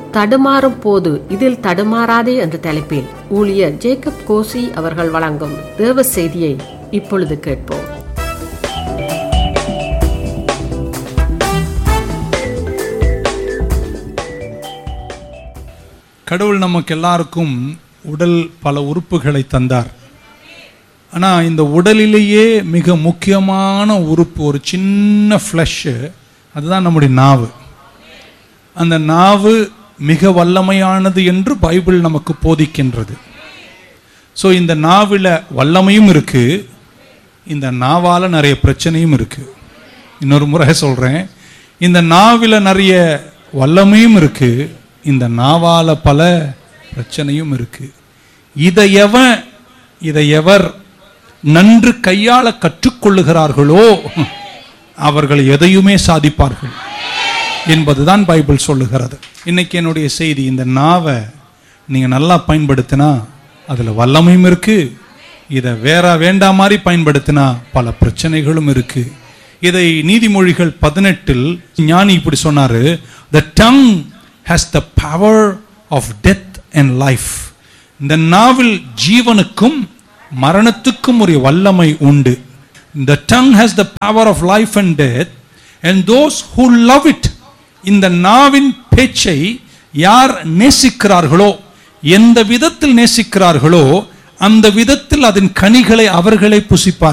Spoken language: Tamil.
தடுமாறும் போது இதில் தடுமாறாதே என்ற தலைப்பில் ஊழியர் ஜேக்கப் கோசி அவர்கள் வழங்கும் தேவ செய்தியை இப்பொழுது கேட்போம் கடவுள் நமக்கு எல்லாருக்கும் உடல் பல உறுப்புகளை தந்தார் ஆனால் இந்த உடலிலேயே மிக முக்கியமான உறுப்பு ஒரு சின்ன ஃப்ளஷ்ஷு அதுதான் நம்முடைய நாவு அந்த நாவு மிக வல்லமையானது என்று பைபிள் நமக்கு போதிக்கின்றது ஸோ இந்த நாவில் வல்லமையும் இருக்கு இந்த நாவால் நிறைய பிரச்சனையும் இருக்கு இன்னொரு முறை சொல்கிறேன் இந்த நாவில் நிறைய வல்லமையும் இருக்கு இந்த நாவால பல பிரச்சனையும் இருக்கு இதை எவன் இதை எவர் நன்று கையாள கற்றுக்கொள்ளுகிறார்களோ அவர்கள் எதையுமே சாதிப்பார்கள் என்பதுதான் பைபிள் சொல்லுகிறது இன்னைக்கு என்னுடைய செய்தி இந்த நாவை நீங்கள் நல்லா பயன்படுத்தினா அதில் வல்லமையும் இருக்கு இதை வேற வேண்டாம் மாதிரி பயன்படுத்தினா பல பிரச்சனைகளும் இருக்கு இதை நீதிமொழிகள் பதினெட்டில் ஞானி இப்படி சொன்னாரு the tongue has the power of death and life இந்த நாவில் ஜீவனுக்கும் மரணத்துக்கும் ஒரு வல்லமை உண்டு இந்த tongue has the power of life and death and those who love it இந்த நாவின் பேச்சை யார் நேசிக்கிறார்களோ எந்த விதத்தில் நேசிக்கிறார்களோ அந்த விதத்தில் அதன் கனிகளை அவர்களை புசிப்பார்